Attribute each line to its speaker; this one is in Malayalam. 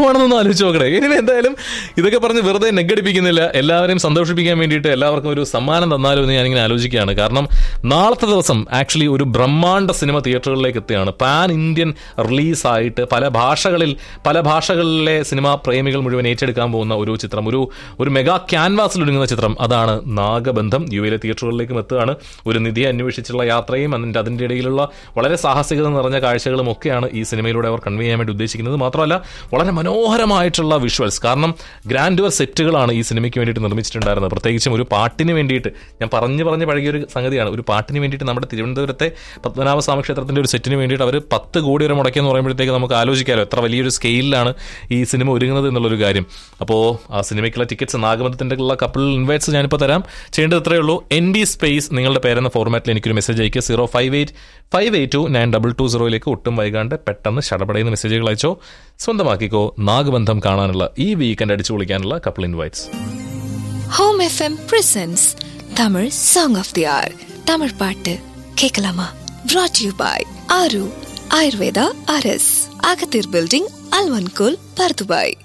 Speaker 1: സംഭവമാണെന്നൊന്ന് ആലോചിച്ച് നോക്കണേ ഇനി എന്തായാലും ഇതൊക്കെ പറഞ്ഞ് വെറുതെ നെഗടിപ്പിക്കുന്നില്ല എല്ലാവരെയും സന്തോഷിപ്പിക്കാൻ വേണ്ടിയിട്ട് എല്ലാവർക്കും ഒരു സമ്മാനം തന്നാലും എന്ന് ഞാനിങ്ങനെ ആലോചിക്കുകയാണ് കാരണം നാളത്തെ ദിവസം ആക്ച്വലി ഒരു ബ്രഹ്മാണ്ഡ സിനിമ തിയേറ്ററുകളിലേക്ക് എത്തുകയാണ് പാൻ ഇന്ത്യൻ റിലീസായിട്ട് പല ഭാഷകളിൽ പല ഭാഷകളിലെ സിനിമാ പ്രേമികൾ മുഴുവൻ ഏറ്റെടുക്കാൻ പോകുന്ന ഒരു ചിത്രം ഒരു ഒരു മെഗാ ക്യാൻവാസിൽ ഒരുങ്ങുന്ന ചിത്രം അതാണ് നാഗബന്ധം യു എയിലെ തിയേറ്ററുകളിലേക്കും എത്തുകയാണ് ഒരു നിധിയെ അന്വേഷിച്ചുള്ള യാത്രയും അതിൻ്റെ അതിൻ്റെ ഇടയിലുള്ള വളരെ സാഹസികത നിറഞ്ഞ കാഴ്ചകളും ഒക്കെയാണ് ഈ സിനിമയിലൂടെ അവർ കൺവേ ചെയ്യാൻ വേണ്ടി ഉദ്ദേശിക്കുന്നത് മാത്രമല്ല വളരെ മനോഹരമായിട്ടുള്ള വിഷ്വൽസ് കാരണം ഗ്രാൻഡുവർ സെറ്റുകളാണ് ഈ സിനിമയ്ക്ക് വേണ്ടിയിട്ട് നിർമ്മിച്ചിട്ടുണ്ടായിരുന്നത് പ്രത്യേകിച്ചും ഒരു പാട്ടിന് വേണ്ടിയിട്ട് ഞാൻ പറഞ്ഞു പറഞ്ഞ് പഴകിയ ഒരു സംഗതിയാണ് ഒരു പാട്ടിന് വേണ്ടിയിട്ട് നമ്മുടെ തിരുവനന്തപുരത്തെ പത്മനാഭസ്വാമി ക്ഷേത്രത്തിന്റെ ഒരു സെറ്റിന് വേണ്ടിയിട്ട് അവർ പത്ത് കോടി വരെ മുടക്കിയെന്ന് പറയുമ്പോഴത്തേക്ക് നമുക്ക് ആലോചിക്കാമല്ലോ എത്ര വലിയൊരു സ്കെയിലാണ് ഈ സിനിമ ഒരുങ്ങുന്നത് എന്നുള്ളൊരു കാര്യം അപ്പോൾ ആ സിനിമയ്ക്കുള്ള ടിക്കറ്റ്സ് നാഗമതത്തിന്റെ ഉള്ള കപ്പിൾ ഇൻവൈറ്റ്സ് ഞാനിപ്പോൾ തരാം ചെയ്യേണ്ടത് ഇത്രയേ ഉള്ളൂ എൻ ബി സ്പേസ് നിങ്ങളുടെ പേരെന്ന ഫോർമാറ്റിൽ എനിക്കൊരു മെസ്സേജ് അയക്കുക zero five eight five eight two nine double two സീറോയിലേക്ക് ഒട്ടും വൈകാണ്ട് പെട്ടെന്ന് ഷടപടയുന്ന മെസ്സേജുകൾ അയച്ചോ സ്വന്തമാക്കിക്കോ നാഗബന്ധം കാണാനുള്ള ഈ വീക്കെൻഡ് അടിച്ചു വിളിക്കാനുള്ള couple invites
Speaker 2: home FM presents Tamil song of the hour Tamil பாட்டு கேட்கலாமா brought you by Aaru Ayurveda அரஸ் அகத்தீர் பில்டிங் அல்வன்கோல் பர்துபாய்